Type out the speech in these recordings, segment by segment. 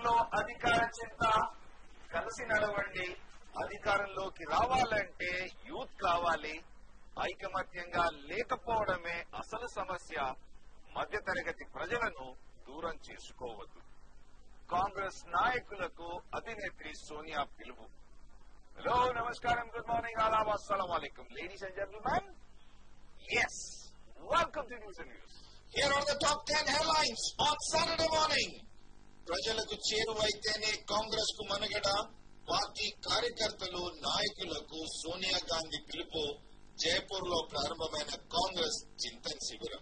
రాష్ట్రాల్లో అధికార చింత కలిసి నడవండి అధికారంలోకి రావాలంటే యూత్ కావాలి ఐకమత్యంగా లేకపోవడమే అసలు సమస్య మధ్యతరగతి ప్రజలను దూరం చేసుకోవద్దు కాంగ్రెస్ నాయకులకు అధినేత్రి సోనియా పిలుపు హలో నమస్కారం గుడ్ మార్నింగ్ ఆదాబ్ అస్సలం వాలేకుమ్ ladies and gentlemen S welcome to news news Here are the top 10 headlines on Saturday morning. ప్రజలకు చేరువైతేనే కాంగ్రెస్ కు మనుగడ పార్టీ కార్యకర్తలు నాయకులకు సోనియా గాంధీ పిలుపు జైపూర్ లో ప్రారంభమైన కాంగ్రెస్ చింతన్ శిబిరం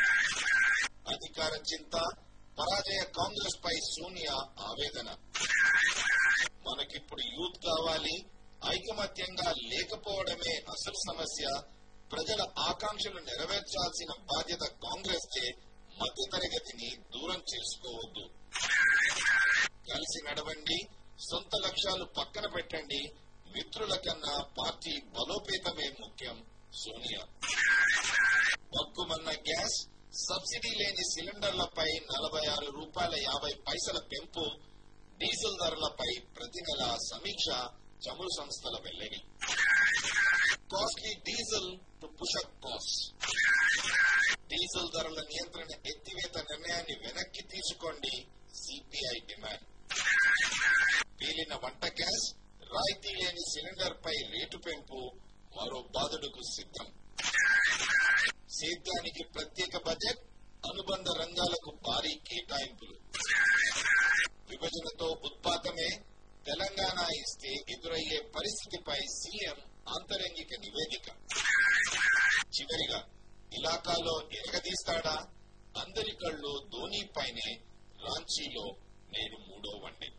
అధికార చింత పరాజయ కాంగ్రెస్ పై సోనియా ఆవేదన మనకిప్పుడు యూత్ కావాలి ఐకమత్యంగా లేకపోవడమే అసలు సమస్య ప్రజల ఆకాంక్షలు నెరవేర్చాల్సిన బాధ్యత కాంగ్రెస్ దే మధ్యతరగతిని దూరం చేసుకోవద్దు కలిసి నడవండి సొంత లక్ష్యాలు పక్కన పెట్టండి మిత్రుల కన్నా పార్టీ బలోపేతమే ముఖ్యం సోనియా పక్కుమన్న గ్యాస్ సబ్సిడీ లేని సిలిండర్లపై నలభై ఆరు రూపాయల యాభై పైసల పెంపు డీజిల్ ధరలపై ప్రతి నెల సమీక్ష చమురు సంస్థల వెల్లడి costly diesel to push up cost diesel ధరల నియంత్రణ ఎత్తివేత నిర్ణయాన్ని వెనక్కి తీసుకోండి సిపిఐ డిమాండ్ పేలిన వంట గ్యాస్ రాయితీ లేని సిలిండర్ పై రేటు పెంపు మరో బాధుడుకు సిద్ధం సేద్యానికి ప్రత్యేక బడ్జెట్ అనుబంధ రంగాలకు భారీ కేటాయింపులు విభజనతో ఉత్పాతమే తెలంగాణ ఇస్తే ఎదురయ్యే పరిస్థితిపై సీఎం ఆంతరంగిక నివేదిక చివరిగా ఇలాకాలో ఎరగదీస్తాడా అందరి కళ్ళు ధోని పైనే రాంచీలో నేడు మూడో one day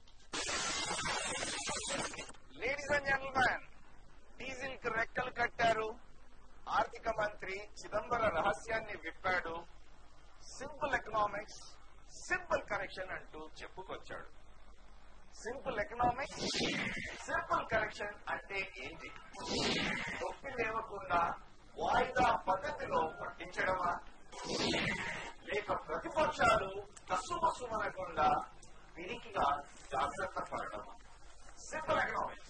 ladies and gentlemen diesel కి రెక్కలు కట్టారు ఆర్థిక మంత్రి చిదంబర రహస్యాన్ని విప్పాడు సింపుల్ ఎకనామిక్స్ సింపుల్ కరెక్షన్ అంటూ చెప్పుకొచ్చాడు సింపుల్ ఎకనామిక్స్ సింపుల్ కరెక్షన్ అంటే ఏంటి నొప్పి లేవకుండా వాయిదా పద్ధతిలో పట్టించడమా లేక ప్రతిపక్షాలు కసుమసుమనకుండా పిరికిగా జాగ్రత్త పడడమా simple economics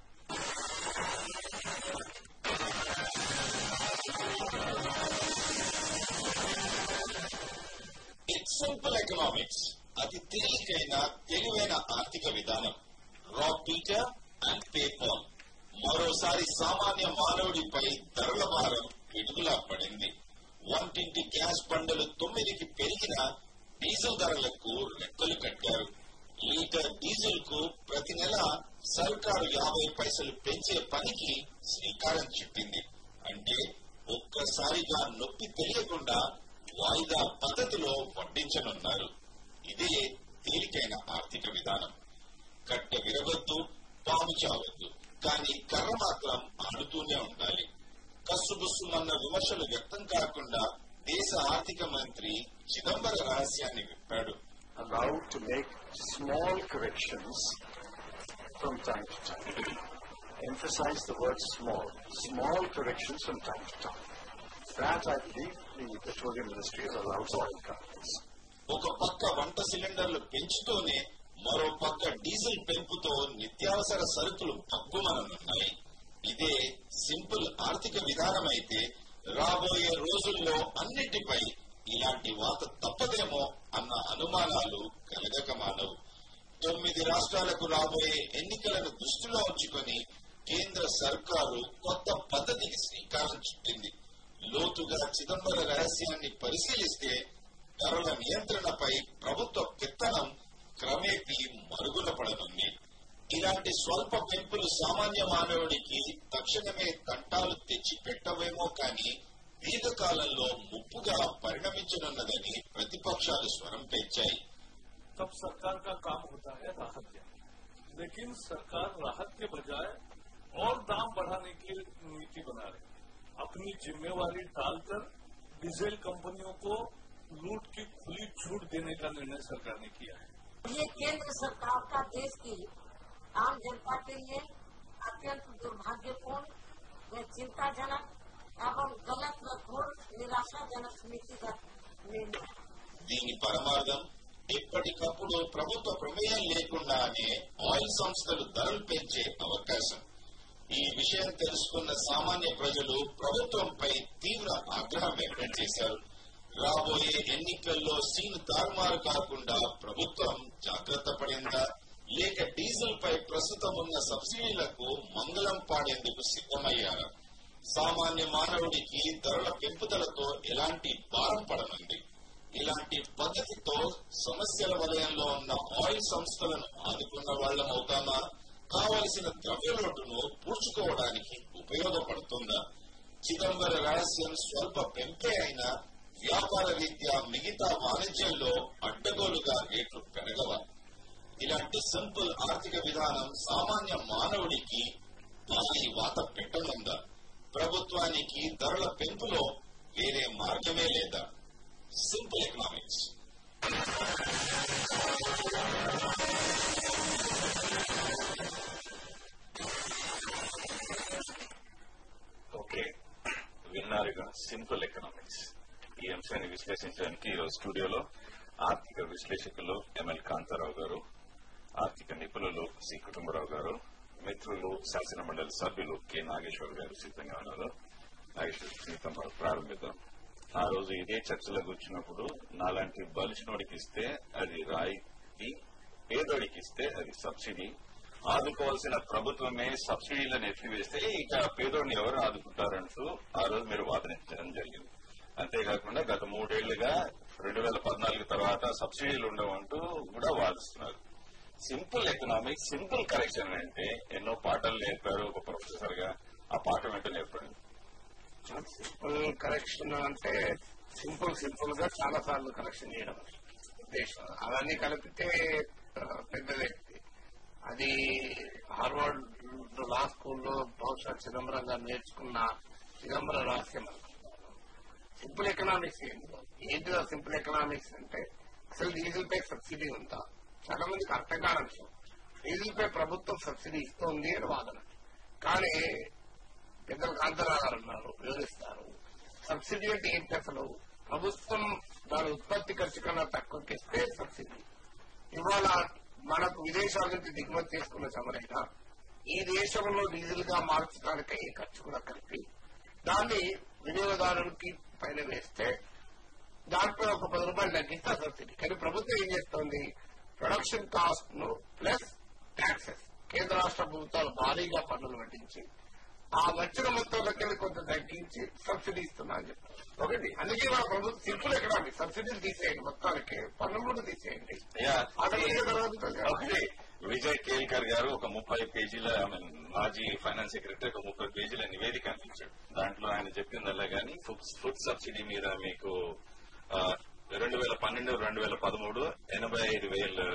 it's simple economics అతి తేలికైన తెలివైన ఆర్థిక విధానం రా పీటర్ అండ్ పేపర్ మరోసారి సామాన్య మానవుడిపై ధరల భారం పిడుగులా పడింది వంటింటి గ్యాస్ బండలు తొమ్మిదికి పెరిగిన డీజిల్ ధరలకు రెక్కలు కట్టారు లీటర్ డీజిల్ కు ప్రతి నెల సర్కారు యాభై పైసలు పెంచే పనికి శ్రీకారం చుట్టింది అంటే ఒక్కసారిగా నొప్పి తెలియకుండా వాయిదా పద్ధతిలో వడ్డించనున్నారు ఇదే తేలికైన ఆర్థిక విధానం కట్టె విరగొద్దు పాము చావద్దు కానీ కర్ర మాత్రం ఆడుతూనే ఉండాలి కస్సుబుస్సుమన్న విమర్శలు వ్యక్తం కాకుండా దేశ ఆర్థిక మంత్రి చిదంబర రహస్యాన్ని విప్పాడు allowed to make small corrections from time to time. Emphasize the word small. Small corrections from time to time. That I believe the petroleum ministry has allowed oil companies. ఒక పక్క వంట సిలిండర్లు పెంచుతూనే మరో పక్క డీజిల్ పెంపుతో నిత్యావసర సరుకులు పగ్గుమననున్నాయి ఇదే సింపుల్ ఆర్థిక విధానం అయితే రాబోయే రోజుల్లో అన్నిటిపై ఇలాంటి వాత తప్పదేమో అన్న అనుమానాలు కలగక మానవు తొమ్మిది రాష్ట్రాలకు రాబోయే ఎన్నికలను దృష్టిలో ఉంచుకొని కేంద్ర సర్కారు కొత్త పద్ధతికి శ్రీకారం చుట్టింది లోతుగా చిదంబర రహస్యాన్ని పరిశీలిస్తే ధరల నియంత్రణపై ప్రభుత్వ పెత్తనం క్రమేపీ మరుగున పడనుంది ఇలాంటి స్వల్ప పెంపులు సామాన్య మానవుడికి తక్షణమే తంటాలు తెచ్చి పెట్టవేమో కానీ దీర్ఘకాలంలో ముప్పుగా పరిణమించనున్నదని ప్రతిపక్షాలు స్వరం పెంచాయి तब सरकार का काम होता है राहत देना लेकिन सरकार राहत के बजाय और दाम बढ़ाने की नीति बना रही है अपनी जिम्मेवारी टालकर डीजल कंपनियों को लूट की खुली छूट देने का निर्णय सरकार ने किया है ये केंद्र सरकार का देश की आम जनता के लिए अत्यंत दुर्भाग्यपूर्ण व चिंताजनक एवं गलत व घोर निराशाजनक नीतिगत निर्णय है దీని పరమార్థం ఎప్పటికప్పుడు ప్రభుత్వ ప్రమేయం లేకుండానే ఆయిల్ సంస్థలు ధరలు పెంచే అవకాశం ఈ విషయం తెలుసుకున్న సామాన్య ప్రజలు ప్రభుత్వంపై తీవ్ర ఆగ్రహం వ్యక్తం చేశారు రాబోయే ఎన్నికల్లో సీన్ తారుమారు కాకుండా ప్రభుత్వం జాగ్రత్త పడిందా లేక డీజిల్ పై ప్రస్తుతం ఉన్న సబ్సిడీలకు మంగళం పాడేందుకు సిద్ధమయ్యారా సామాన్య మానవుడికి ధరల పెంపుదలతో ఎలాంటి భారం పడనుంది ఇలాంటి పద్ధతితో సమస్యల వలయంలో ఉన్న ఆయిల్ సంస్థలను ఆదుకున్న వాళ్ళం అవుతామా కావలసిన ద్రవ్యలోటును పూడ్చుకోవడానికి ఉపయోగపడుతుందా చిదంబర రహస్యం స్వల్ప పెంపే అయినా వ్యాపార రీత్యా మిగతా వాణిజ్యంలో అడ్డగోలుగా రేట్లు పెరగవా ఇలాంటి సింపుల్ ఆర్థిక విధానం సామాన్య మానవుడికి భారీ వాత పెట్టనుందా ప్రభుత్వానికి ధరల పెంపులో వేరే మార్గమే లేదా సింపుల్ ఎకనామిక్స్ ఓకే విన్నారుగా సింపుల్ ఎకనామిక్స్ ఈ అంశాన్ని విశ్లేషించడానికి ఈరోజు స్టూడియోలో ఆర్థిక విశ్లేషకులు ఎంఎల్ కాంతారావు గారు ఆర్థిక నిపుణులు సి కుటుంబరావు గారు మిత్రులు శాసన మండలి సభ్యులు కె నాగేశ్వర్ గారు సిద్ధంగా ఉన్నారు నాగేశ్వర్ మీతో మనం ప్రారంభిద్దాం ఆ రోజు ఇదే చర్చలో కూర్చున్నప్పుడు నాలాంటి బలిష్ణోడికి ఇస్తే అది రాయితీ పేదోడికి ఇస్తే అది సబ్సిడీ ఆదుకోవాల్సిన ప్రభుత్వమే సబ్సిడీలను ఎత్తివేస్తే ఇక పేదోడిని ఎవరు ఆదుకుంటారంటూ ఆ రోజు మీరు వాదనించడం జరిగింది అంతేకాకుండా గత మూడేళ్లుగా రెండు వేల పద్నాలుగు తర్వాత సబ్సిడీలు ఉండవంటూ కూడా వాదిస్తున్నారు సింపుల్ ఎకనామిక్స్ సింపుల్ కరెక్షన్ అంటే ఎన్నో పాఠాలు నేర్పారు ఒక ప్రొఫెసర్ గా ఆ పాఠం ఏంటో నేర్పండి సింపుల్ కరెక్షన్ అంటే సింపుల్ సింపుల్ గా చాలా సార్లు కరెక్షన్ చేయడం ఉద్దేశం అవన్నీ కలిపితే ఆ, పెద్ద వ్యక్తి అది హార్వర్డ్ లా స్కూల్లో బహుశా చిదంబరం గారు నేర్చుకున్న చిదంబర రహస్యం అనుకుంటాను సింపుల్ ఎకనామిక్స్ ఏంటో ఏంటిదో సింపుల్ ఎకనామిక్స్ అంటే అసలు డీజిల్ పై సబ్సిడీ ఉందా చాలా మందికి అర్థం కాని అంశం డీజిల్ పై ప్రభుత్వం సబ్సిడీ ఇస్తోంది అని వాదన కానీ పెద్దలు కాంతారావు గారు ఉన్నారు వివరిస్తారు సబ్సిడీ అంటే ఏంటి అసలు ప్రభుత్వం దాని ఉత్పత్తి ఖర్చు కన్నా తక్కువకి ఇస్తే సబ్సిడీ ఇవాళ మనకు విదేశాల నుంచి దిగుమతి చేసుకున్న చమరైనా ఈ దేశంలో డీజిల్ గా మార్చడానికి అయ్యే ఖర్చు కూడా కలిపి దాన్ని వినియోగదారునికి పైన వేస్తే దాంట్లో ఒక పది రూపాయలు తగ్గిస్తే సబ్సిడీ కానీ ప్రభుత్వం ఏం చేస్తోంది ప్రొడక్షన్ కాస్ట్ ను ప్లస్ ట్యాక్సెస్ కేంద్ర రాష్ట్ర ప్రభుత్వాలు భారీగా పన్నులు వడ్డించి ఆ వచ్చిన మొత్తంలోకి కొంత తగ్గించి సబ్సిడీ ఇస్తున్నా అని చెప్తారు ఒకటి అందుకే మన ప్రభుత్వం సింపుల్ ఎకనామిక్ సబ్సిడీలు తీసేయండి మొత్తానికి పన్నులు కూడా తీసేయండి యా, ఆటోమేటిక్గా జరుగుతుంది కదా. ఒకటి విజయ్ కేల్కర్ గారు ఒక ముప్పై పేజీల ఐ మీన్ మాజీ ఫైనాన్స్ సెక్రటరీ ఒక ముప్పై పేజీల నివేదిక అందించాడు దాంట్లో ఆయన చెప్పిందల్లా గానీ ఫుడ్ ఫుడ్ సబ్సిడీ మీద మీకు రెండు వేల పన్నెండు రెండు వేల పదమూడు ఎనభై ఐదు వేలు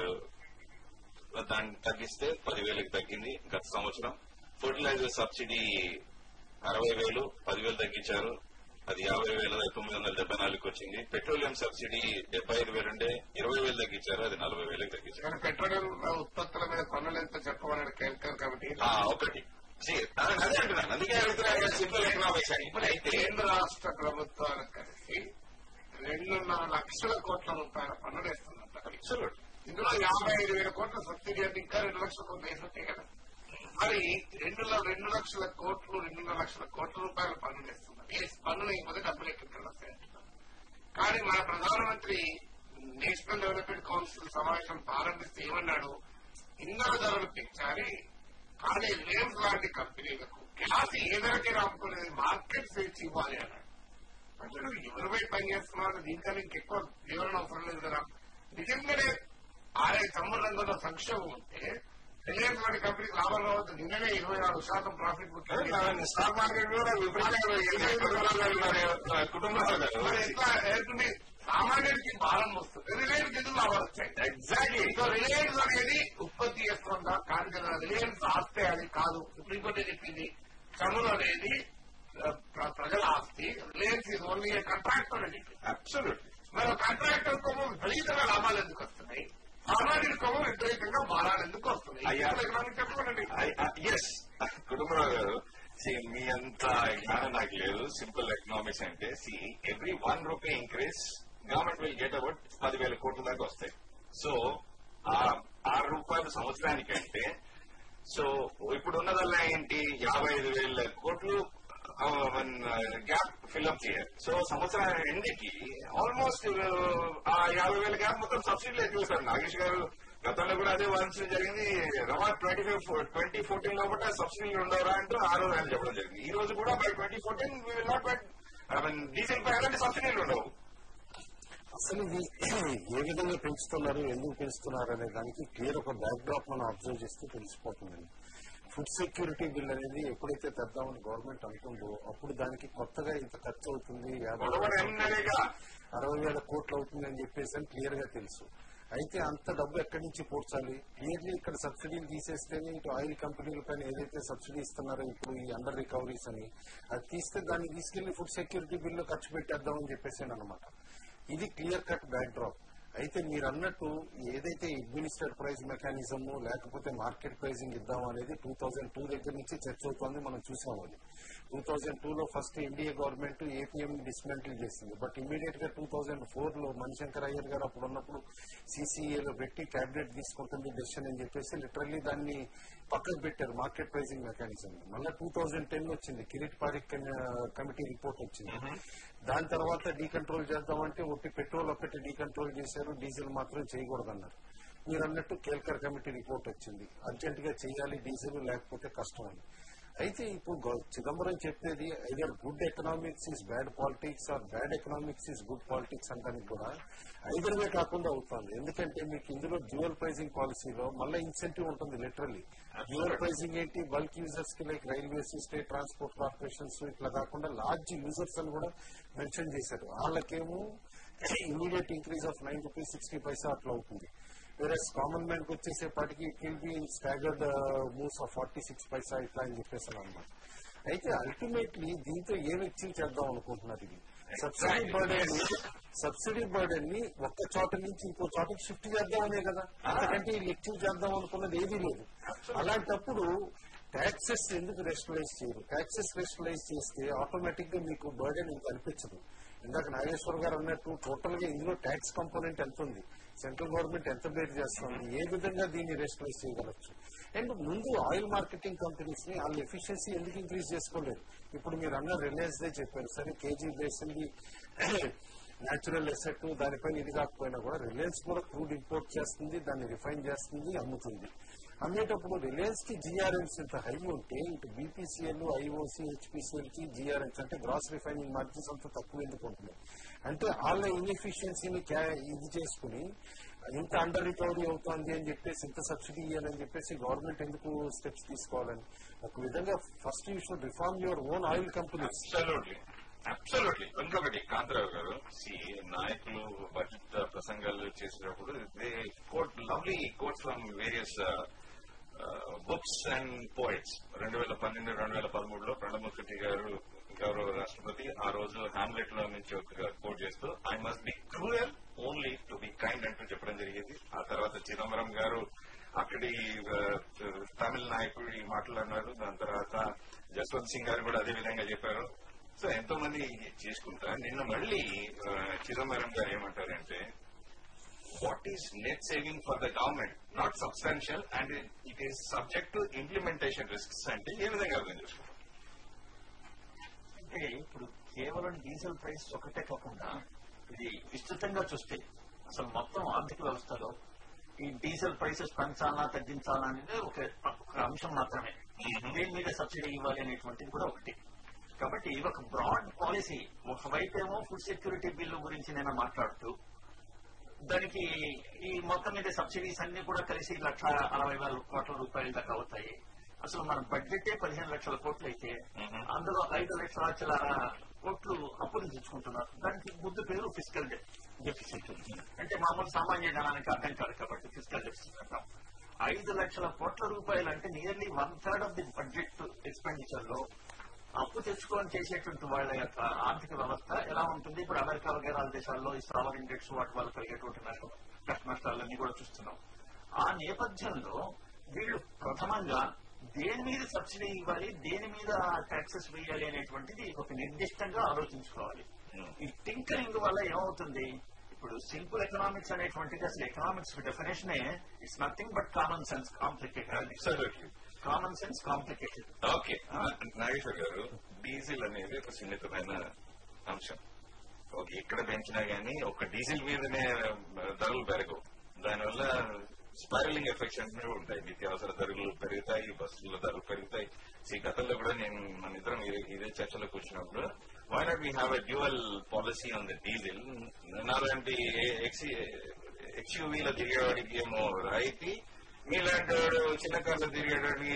దాన్ని తగ్గిస్తే పదివేలకు తగ్గింది గత సంవత్సరం ఫర్టిలైజర్ సబ్సిడీ అరవై వేలు పదివేలు తగ్గించారు అది యాభై వేల తొమ్మిది వందల డెబ్బై నాలుగుకి వచ్చింది పెట్రోలియం సబ్సిడీ డెబ్బై ఐదు వేలు ఉండే ఇరవై వేలు తగ్గించారు అది నలభై వేలకు తగ్గించారు కానీ పెట్రోలియం ఉత్పత్తుల మీద పన్నులు ఎంత చెప్పమన్నాడు కేంద్ర కాబట్టి ఆ, ఒకటి See, అదే అదే అంటున్నాను అందుకే అడుగుతున్నారు సింపుల్ ఎకనామిక్స్ అని ఇప్పుడు అయితే కేంద్ర రాష్ట్ర ప్రభుత్వాలు కలిసి రెండున్నర లక్షల కోట్ల రూపాయల పన్నులు వేస్తున్నట్టు Absolute. ఇందులో యాభై ఐదు వేల కోట్ల సబ్సిడీ అంటే ఇంకా రెండు లక్షల కోట్లు వేసినట్టే కదా మరి రెండు ల- రెండు లక్షల కోట్లు రెండున్నర లక్షల కోట్ల రూపాయల పన్నులు వేస్తున్నారు వేసి పన్నులు ఇవ్వకపోతే డబ్బులు ఎక్కడ వస్తాయి అంటున్నారు కానీ మన ప్రధానమంత్రి నేషనల్ డెవలప్మెంట్ కౌన్సిల్ సమావేశం ప్రారంభిస్తే ఏమన్నాడు ఇంధన ధరలు పెంచాలి కానీ రిలయన్స్ లాంటి కంపెనీలకు గ్యాస్ ఏ ధరకే అమ్ముకునేది మార్కెట్ స్వేచ్ఛ ఇవ్వాలి అన్నాడు అంటే నువ్వు ఎవరిపై పనిచేస్తున్నావు దీనికన్నా ఇంకెక్కువ వివరణ అవసరం లేదు కదా నిజంగానే ఆయా చమురు రంగంలో సంక్షోభం ఉంటే రిలయన్స్ లాంటి కంపెనీకి లాభం రావద్దు నిన్ననే ఇరవై నాలుగు శాతం ప్రాఫిట్ బుక్ స్టాక్ మార్కెట్ కూడా విపరీతంగా కుటుంబాలు గారు మరి ఎట్లా ఏర్పడి సామాన్యుడికి భారం వస్తుంది రిలయన్స్ ఎందుకు లాభాలు వచ్చాయి ఎగ్జాక్ట్లీ సో రిలయన్స్ అనేది ఉత్పత్తి చేస్తుందా కాదు కదా రిలయన్స్ ఆస్తే అది కాదు సుప్రీంకోర్టు చెప్పింది చమురు అనేది ఆ, ప్ర- ప్రజల ఆస్తి రిలయన్స్ ఇది ఓన్లీ కాంట్రాక్టర్ అని చెప్పింది అబ్సల్యూట్ మరి కాంట్రాక్టర్ కోమో విపరీతంగా లాభాలు ఎందుకు వస్తున్నాయి సామాన్యుడి కోమో విపరీతంగా భారాలు ఎందుకు వస్తున్నాయి అయ్యా. ఎకనామిక్ చెప్పండి ఎస్ కుటుంబరావు గారు see, మీ అంత జ్ఞానం నాకు లేదు సింపుల్ ఎకనామిక్స్ అంటే see every one rupee increase government will get about పదివేల కోట్ల దాకా వస్తాయి చేస్తున్నారు సంవత్సరానికి అంటే సో ఇప్పుడు ఉన్నదల్లా ఏంటి యాభై ఐదు వేల కోట్లు గ్యాప్ ఫిల్అప్ చేయాలి సో సంవత్సరం ఎండికి ఆల్మోస్ట్ ఆ యాభై వేల గ్యాప్ మొత్తం సబ్సిడీలో చూసారు నాగేష్ గారు గతంలో కూడా అదే వాదించడం జరిగింది రమా ట్వంటీ ఫైవ్ ట్వంటీ ఫోర్టీన్ లోపల సబ్సిడీలు ఉండవరా అంటూ ఆరు వేలు చెప్పడం జరిగింది ఈ రోజు కూడా by twenty fourteen not I mean diesel పై ఎలాంటి సబ్సిడీలు ఉండవు అసలు ఇది ఏ విధంగా పెంచుతున్నారు ఎందుకు పెంచుతున్నారు అనే దానికి క్లియర్ ఒక బ్యాక్ డ్రాప్ మనం అబ్జర్వ్ చేస్తే తెలిసిపోతుందండి ఫుడ్ సెక్యూరిటీ బిల్ అనేది ఎప్పుడైతే తెద్దామని గవర్నమెంట్ అనుకుందో అప్పుడు దానికి కొత్తగా ఇంత ఖర్చు అవుతుంది యాభై గొడవ ఎన్నడేగా అరవై వేల కోట్లు అవుతుంది అని చెప్పేసి అని క్లియర్ గా తెలుసు అయితే అంత డబ్బు ఎక్కడి నుంచి పూడ్చాలి క్లియర్లీ ఇక్కడ సబ్సిడీలు తీసేస్తేనే ఇటు ఆయిల్ కంపెనీల పైన ఏదైతే సబ్సిడీ ఇస్తున్నారో ఇప్పుడు ఈ అండర్ రికవరీస్ అని అది తీస్తే దాన్ని తీసుకెళ్లి ఫుడ్ సెక్యూరిటీ బిల్లు ఖర్చు పెట్టేద్దామని చెప్పేసి అనమాట ఇది క్లియర్ కట్ బ్యాక్ డ్రాప్ అయితే మీరు అన్నట్టు ఏదైతే అడ్మినిస్ట్రేట్ ప్రైస్ మెకానిజం లేకపోతే మార్కెట్ ప్రైసింగ్ ఇద్దాం అనేది టూ థౌజండ్ టూ దగ్గర నుంచి చర్చ అవుతోంది మనం చూసాం అది టూ థౌజండ్ టూ లో first NDA government APM dismantle చేసింది బట్ ఇమీడియట్ గా టూ థౌజండ్ ఫోర్ లో మణిశంకర్ అయ్యర్ గారు అప్పుడు ఉన్నప్పుడు సిసిఏలో పెట్టి క్యాబినెట్ తీసుకుంటుంది డెసిషన్ అని చెప్పేసి లిటరల్లీ దాన్ని పక్కకు పెట్టారు మార్కెట్ ప్రైసింగ్ మెకానిజం మళ్ళీ టూ థౌజండ్ టెన్ వచ్చింది కిరీట్ పారిక్ కమిటీ రిపోర్ట్ వచ్చింది దాని తర్వాత డీకంట్రోల్ చేద్దామంటే ఒట్టి పెట్రోల్ ఒక్కటి డీకంట్రోల్ చేశారు డీజిల్ మాత్రం చేయకూడదన్నారు మీరు అన్నట్టు కేల్కర్ కమిటీ రిపోర్ట్ వచ్చింది అర్జెంట్ గా చేయాలి డీజిల్ లేకపోతే కష్టం అని అయితే ఇప్పుడు గౌ- చిదంబరం చెప్పేది either good economics is bad politics or bad economics is good politics అంటానికి కూడా ఐదర్వే కాకుండా అవుతుంది ఎందుకంటే మీకు ఇందులో డ్యూయల్ ప్రైసింగ్ పాలసీలో మళ్ళీ ఇన్సెంటివ్ ఉంటుంది లిటరల్లీ డ్యూయల్ ప్రైసింగ్ ఏంటి బల్క్ యూజర్స్ కి like railways state transport corporations ఇట్లా కాకుండా లార్జ్ యూజర్స్ అని కూడా మెన్షన్ చేశారు వాళ్ళకేమో immediate increase of nine rupees sixty paisa అట్లా అవుతుంది వేరే కామన్ మ్యాన్ కి వచ్చేసేపాటికి it will be staggered moves of forty six paisa ఇట్లా అని చెప్పేసి అనమాట అయితే అల్టిమేట్లీ దీంతో ఏం అచీవ్ చేద్దాం అనుకుంటున్నారు ఇది సబ్సిడీ బర్డెన్ సబ్సిడీ బర్డెన్ ని ఒక్క చోట నుంచి ఇంకో చోటకి షిఫ్ట్ చేద్దామనే కదా అంతకంటే వీళ్ళు అచీవ్ చేద్దాం అనుకున్నది ఏదీ లేదు అలాంటప్పుడు ట్యాక్సెస్ ఎందుకు రెస్టలైజ్ చేయరు ట్యాక్సెస్ రెస్టలైజ్ చేస్తే ఆటోమేటిక్ గా మీకు బర్డెన్ ఇంక అనిపించదు ఇందాక నాగేశ్వర్ గారు అన్నట్టు టోటల్ గా ఇందులో ట్యాక్స్ కంపోనెంట్ ఎంత ఉంది సెంట్రల్ గవర్నమెంట్ ఎంత బేర్ చేస్తుంది ఏ విధంగా దీన్ని రెస్టలైజ్ చేయగలచ్చు అండ్ ముందు ఆయిల్ మార్కెటింగ్ కంపెనీస్ ని వాళ్ళ ఎఫిషియన్సీ ఎందుకు ఇంక్రీజ్ చేసుకోలేదు ఇప్పుడు మీరు అన్న రిలయన్స్ దే చెప్పారు సరే కేజీ బేసింది న్యాచురల్ ఎసెట్ దానిపైన ఇది కాకపోయినా కూడా రిలయన్స్ కూడా క్రూడ్ ఇంపోర్ట్ చేస్తుంది దాన్ని రిఫైన్ చేస్తుంది అమ్ముతుంది అమ్మేటప్పుడు రిలయన్స్ కి జిఆర్ఎన్స్ ఇంత హై ఉంటే ఇటు బీపీసీఎల్ ఐఓసీ హెచ్పీసీఎల్ కి జిఆర్ఎన్స్ అంటే గ్రాస్ రిఫైనింగ్ మార్జిన్స్ అంత తక్కువ ఎందుకు ఉంటున్నాయి అంటే వాళ్ళ ఇన్ఎఫిషియన్సీని ఇది చేసుకుని ఇంత అండర్ రికవరీ అవుతోంది అని చెప్పేసి ఇంత సబ్సిడీ ఇవ్వాలని చెప్పేసి గవర్నమెంట్ ఎందుకు స్టెప్స్ తీసుకోవాలని ఒక విధంగా first you should reform your own oil companies absolutely absolutely ఇంకొకటి కాంతారావు గారు సి నాయకులు బడ్జెట్ ప్రసంగాలు చేసేటప్పుడు they quote lovely quotes from various books and poets రెండు వేల పన్నెండు రెండు వేల పదమూడులో ప్రణబ్ ముఖర్జీ గారు గౌరవ రాష్ట్రపతి ఆ రోజు హామ్లెట్ లో నుంచి ఒక కోట్ చేస్తూ I must be cruel only to be kind అంటూ చెప్పడం జరిగింది ఆ తర్వాత చిదంబరం గారు అక్కడి ఆ, తమిళ నాయకుడు ఈ మాటలు అన్నారు దాని తర్వాత జస్వంత్ సింగ్ గారు కూడా అదే విధంగా చెప్పారు సో ఎంతో మంది చేసుకుంటా నిన్న మళ్ళీ ఆ, చిదంబరం గారు ఏమంటారంటే what is net saving for the government not substantial and it is subject to implementation risks అంటే ఏ విధంగా అర్థం చేసుకోవాలి అంటే ఇప్పుడు కేవలం డీజిల్ ప్రైస్ ఒకటే కాకుండా ఇది విస్తృతంగా చూస్తే అసలు మొత్తం ఆర్థిక వ్యవస్థలో ఈ డీజిల్ ప్రైసెస్ పెంచాలా తగ్గించాలా అనేది ఒక ఒక అంశం మాత్రమే దేని మీద సబ్సిడీ ఇవ్వాలి అనేటువంటిది కూడా ఒకటి కాబట్టి ఇది ఒక బ్రాడ్ పాలసీ ఒకవైపు ఏమో ఫుడ్ సెక్యూరిటీ బిల్లు గురించి నేను మాట్లాడుతూ దానికి ఈ మొత్తం మీద సబ్సిడీస్ అన్ని కూడా కలిసి లక్ష అరవై వేల కోట్ల రూపాయల దాకా అవుతాయి అసలు మన బడ్జెటే పదిహేను లక్షల కోట్లు అయితే అందులో ఐదు లక్షల చిల్లర కోట్లు అప్పులు తెచ్చుకుంటున్నారు దానికి ముద్దు పేరు ఫిజికల్ డెఫిసిట్ అంటే మామూలు సామాన్య జనానికి అర్థం కాదు కాబట్టి ఫిజికల్ డెఫిసిట్ అంటాం ఐదు లక్షల కోట్ల రూపాయలు అంటే nearly one third of the budget expenditure లో అప్పు తెచ్చుకొని చేసేటువంటి వాళ్ళ యొక్క ఆర్థిక వ్యవస్థ ఎలా ఉంటుంది ఇప్పుడు అమెరికా వగేరాల దేశాల్లో ఈ సావర్ ఇండెక్స్ వాటి వల్ల కలిగేటువంటి నష్టం కష్ట నష్టాలన్నీ కూడా చూస్తున్నాం ఆ నేపథ్యంలో వీళ్ళు ప్రథమంగా దేని మీద సబ్సిడీ ఇవ్వాలి దేని మీద ట్యాక్సెస్ వేయాలి అనేటువంటిది ఒక నిర్దిష్టంగా ఆలోచించుకోవాలి ఈ టింకరింగ్ వల్ల ఏమవుతుంది ఇప్పుడు సింపుల్ ఎకనామిక్స్ అనేటువంటిది అసలు economics definition it's nothing but common sense complicated absolutely common sense complicated okay Nageshwar garu diesel అనేది ఒక సున్నితమైన అంశం ఓకే ఎక్కడ పెంచినా గానీ ఒక డీజిల్ మీదనే ధరలు పెరగవు దానివల్ల స్పైరలింగ్ ఎఫెక్ట్స్ అంటే ఉంటాయి నిత్యావసర ధరలు పెరుగుతాయి బస్సుల ధరలు పెరుగుతాయి ఈ గతంలో కూడా నేను మన ఇద్దరం ఇదే- ఇదే చర్చలో కూర్చున్నప్పుడు why not we have a dual policy on the diesel నాలాంటి ఎక్స్యూవీలో తిరిగేవాడికి ఏమో రాయితీ మీలాంటి వాడు చిన్న కార్లో తిరిగేవాడికి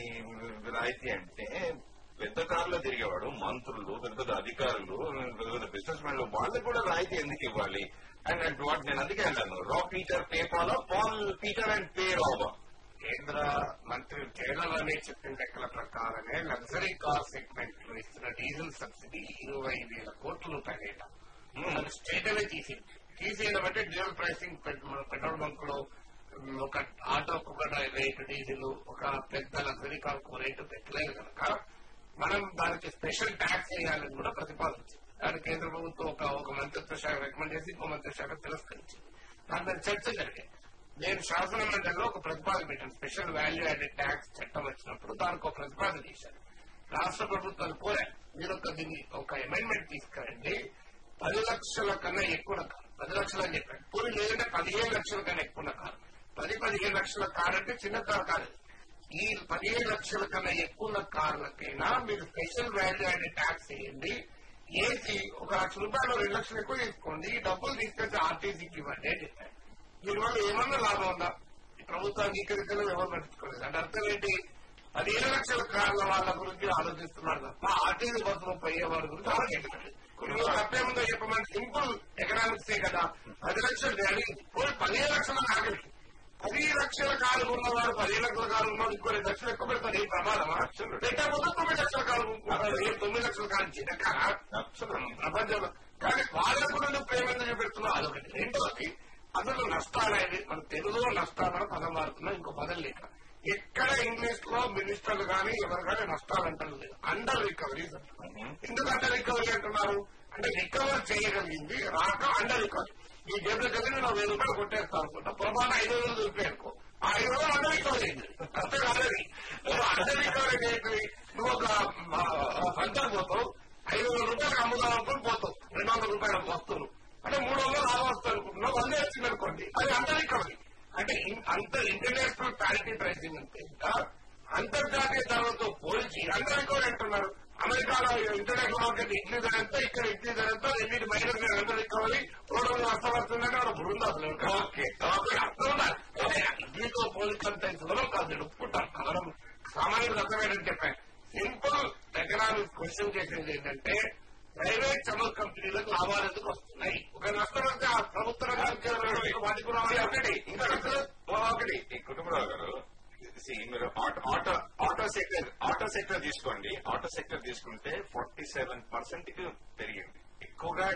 మీ రాయితీ అంటే పెద్ద కార్లో తిరిగేవాడు మంత్రులు పెద్ద పెద్ద అధికారులు పెద్ద పెద్ద బిజినెస్ మెన్లు వాళ్ళకి కూడా రాయితీ ఎందుకు ఇవ్వాలి అండ్ అండ్ వాట్ నేను అందుకే అన్నాను రా పీటర్ పే పాలా పాల్ పీటర్ అండ్ పే రాబా కేంద్ర మంత్రి కేరళలోనే చెప్పిన లెక్కల ప్రకారమే లగ్జరీ కార్ సెగ్మెంట్ లో ఇస్తున్న డీజిల్ సబ్సిడీ ఇరవై వేల కోట్ల రూపాయలేట మన స్టేట్ అవే తీసి తీసేయడం అంటే డ్యూయల్ ప్రైసింగ్ పెట్రోల్ బంక్ లో ఉమ్, ఒక ఆటోకు ఒక రేటు డీజిల్ ఒక పెద్ద లగ్జరీ కార్ కు రేటు పెట్టలేదు కనుక మనం దానికి స్పెషల్ ట్యాక్స్ వేయాలని కూడా ప్రతిపాదించింది దాని కేంద్ర ప్రభుత్వం ఒక ఒక మంత్రిత్వ శాఖ రికమెండ్ చేసి ఇంకో మంత్రిత్వ శాఖ తిరస్కరించింది దాని మీద చర్చ జరిగాయి నేను శాసన మండలిలో ఒక ప్రతిపాదన పెట్టాను స్పెషల్ వాల్యూ యాడెడ్ ట్యాక్స్ చట్టం వచ్చినప్పుడు దానికి ఒక ప్రతిపాదన చేశాను రాష్ట్ర ప్రభుత్వాలు కోరారు మీరు ఒక దీన్ని ఒక అమెండ్మెంట్ తీసుకురండి పది లక్షల కన్నా ఎక్కువ కారు పది లక్షలు అని చెప్పాను పూరి లేదంటే పదిహేను లక్షల కన్నా ఎక్కువ కారు పది పదిహేను లక్షల కారు అంటే చిన్న కారు కాదు ఈ పదిహేను లక్షల కన్నా ఎక్కువ ఉన్న కార్లకైనా మీరు స్పెషల్ వాల్యూ యాడెడ్ ట్యాక్స్ వేయండి ఏసీ ఒక లక్ష రూపాయలు రెండు లక్షలు ఎక్కువ తీసుకోండి ఈ డబ్బులు తీసుకొచ్చి ఆర్టీసీకి ఇవ్వండి అని చెప్పారు దీనివల్ల ఏమన్నా లాభం ఉందా ఈ ప్రభుత్వం అంగీకరించలేదు ఎవరు పట్టించుకోలేదు అంటే అర్థం ఏంటి పదిహేను లక్షల కార్ల వాళ్ళ గురించి ఆలోచిస్తున్నారు తప్ప ఆర్టీసీ బస్సులో పోయే వాళ్ళ గురించి ఆలోచించలేదు కొన్ని తప్పేముందో చెప్పమని సింపుల్ ఎకనామిక్సే కదా పది లక్షలు జరిగింది పోయి పదిహేను లక్షల ఆగలికి పది లక్షల కారు ఉన్నవాడు పదిహేను లక్షల కారు ఉన్నవాడు ఇంకో రెండు లక్షలు ఎక్కువ పెడతాడు ఏ ప్రమాదమా పెట్టకపోతే తొమ్మిది లక్షల కారు కొనుక్కుంటాడు. ఏ తొమ్మిది లక్షల కారు చిన్న కారా ప్రపంచంలో కానీ వాళ్ళకు కూడా నువ్వు ప్రేమ ఎందుకు చూపెడుతున్నావు అదొకటి రెండోది అసలు నష్టాలనేది మన తెలుగులో నష్టాలను పదం వాడుతున్నాం ఇంకో పదం లేక ఎక్కడ ఇంగ్లీష్ లో మినిస్టర్లు కానీ ఎవరు కానీ నష్టాలు అంటారు లేదు అండర్ రికవరీస్ అంటున్నారు ఎందుకు అండర్ రికవరీ అంటున్నారు అంటే రికవర్ చేయగలిగింది రాక అండర్ రికవరీ ఈ జేబులో కలిగి నువ్వు వెయ్యి రూపాయలు కొట్టేస్తా అనుకుంటా పొరపాటు ఐదు వేలు చూపాయి అనుకో ఆ ఐదు వేలు అండర్ రికవరీ అయింది అంతే కాదని నువ్వు అండర్ రికవరీ చేయటం నువ్వు ఒక సంతకు పోతావు ఐదు వేల రూపాయలు అమ్ముదాం అనుకుని పోతావు రెండు వందల రూపాయల వస్తువులు అంటే మూడు వందలు లాభం వస్తుంది అనుకుంటున్నావు వంద వచ్చింది అనుకోండి అది అండర్ రికవరీ అంటే ఇన్- అంతర్ ఇంటర్నేషనల్ ప్యారిటీ ప్రైసింగ్ అంటే ఇంకా అంతర్జాతీయ ధరలతో పోల్చి అండర్ రికవరీ అంటున్నారు అమెరికాలో ఇంటర్నేషనల్ మార్కెట్ ఇడ్లీ ధర ఎంత ఇక్కడ ఇడ్లీ ధర ఎంత రెండింటి మైనస్ అండర్ రికవరీ మూడు వందలు నష్టం వస్తుందంటే మన బృందా అసలు ఇంకా. కాబట్టి అర్థం ఉండాలి. అంటే ఇడ్లీతో పోలికంత సులభం కాదు నేను ఒప్పుకుంటాను మనం సామాన్యులకు అర్థమయ్యేటట్టు చెప్పాను సింపుల్ ఎకనామిక్ క్వశ్చన్ చేసేది ఏంటంటే ప్రైవేట్ చమురు కంపెనీలకు లాభాలు ఎందుకు వస్తున్నాయి ఒక నష్టం వస్తే ఆ ప్రభుత్వ రంగానికి వాటికి రావాలి ఒకటి ఇంకా నష్టం ఒకటి ఈ కుటుంబరావు గారు see, మీరు auto auto auto sector auto sector తీసుకోండి ఆటో సెక్టర్ తీసుకుంటే ఫార్టీ సెవెన్ పర్సెంట్ కి పెరిగింది ఎక్కువగా